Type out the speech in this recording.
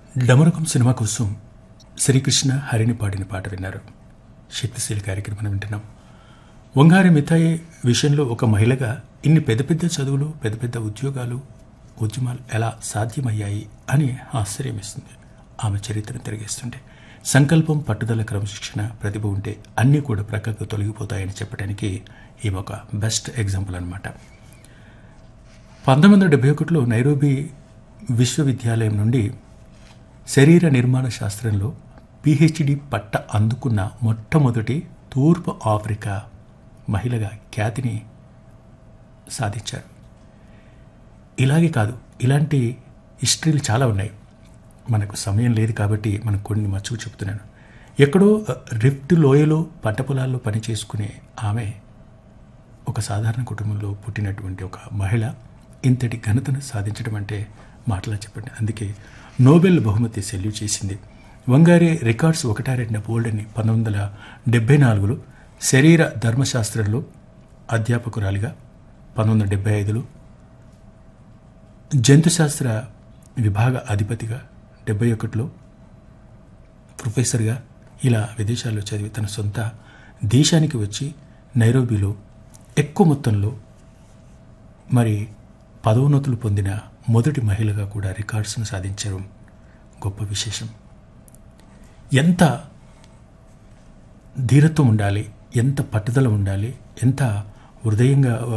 డమరకం cinema కోసం శ్రీకృష్ణ హరిని పాడిన పాట విన్నారు శక్తిశీలి కార్యక్రమం వింటున్నాం వంగారి మిథాయి విషయంలో ఒక మహిళగా ఇన్ని పెద్ద పెద్ద చదువులు పెద్ద పెద్ద ఉద్యోగాలు ఉద్యమాలు ఎలా సాధ్యమయ్యాయి అని ఆశ్చర్యం ఇస్తుంది ఆమె చరిత్రను తిరిగేస్తుంటే సంకల్పం పట్టుదల క్రమశిక్షణ ప్రతిభ ఉంటే అన్నీ కూడా ప్రక్కకు తొలగిపోతాయని చెప్పడానికి ఈమె ఒక బెస్ట్ ఎగ్జాంపుల్ అనమాట పంతొమ్మిది వందల డెబ్బై ఒకటిలో నైరోబీ విశ్వవిద్యాలయం నుండి శరీర నిర్మాణ శాస్త్రంలో పిహెచ్డి పట్ట అందుకున్న మొట్టమొదటి తూర్పు ఆఫ్రికా మహిళగా ఖ్యాతిని సాధించారు ఇలాగే కాదు ఇలాంటి హిస్టరీలు చాలా ఉన్నాయి మనకు సమయం లేదు కాబట్టి మనకు కొన్ని మచ్చుకు చెప్తున్నాను ఎక్కడో రిఫ్ట్ లోయలో పంట పొలాల్లో పని చేసుకునే ఆమె ఒక సాధారణ కుటుంబంలో పుట్టినటువంటి ఒక మహిళ ఇంతటి ఘనతను సాధించడం అంటే మాటలా చెప్పండి అందుకే నోబెల్ బహుమతి సెల్యూ చేసింది వంగారే రికార్డ్స్ ఒకటా రెండిన బోల్డని పంతొమ్మిది వందల డెబ్బై నాలుగులో శరీర ధర్మశాస్త్రంలో అధ్యాపకురాలిగా పంతొమ్మిది వందల డెబ్బై ఐదులో జంతుశాస్త్ర విభాగ అధిపతిగా డెబ్బై ఒకటిలో ప్రొఫెసర్గా ఇలా విదేశాల్లో చదివి తన సొంత దేశానికి వచ్చి నైరోబీలో ఎక్కువ మొత్తంలో మరి పదోన్నతులు పొందిన మొదటి మహిళగా కూడా రికార్డ్స్ను సాధించడం గొప్ప విశేషం ఎంత ధీరత్వం ఉండాలి ఎంత పట్టుదల ఉండాలి ఎంత హృదయంగా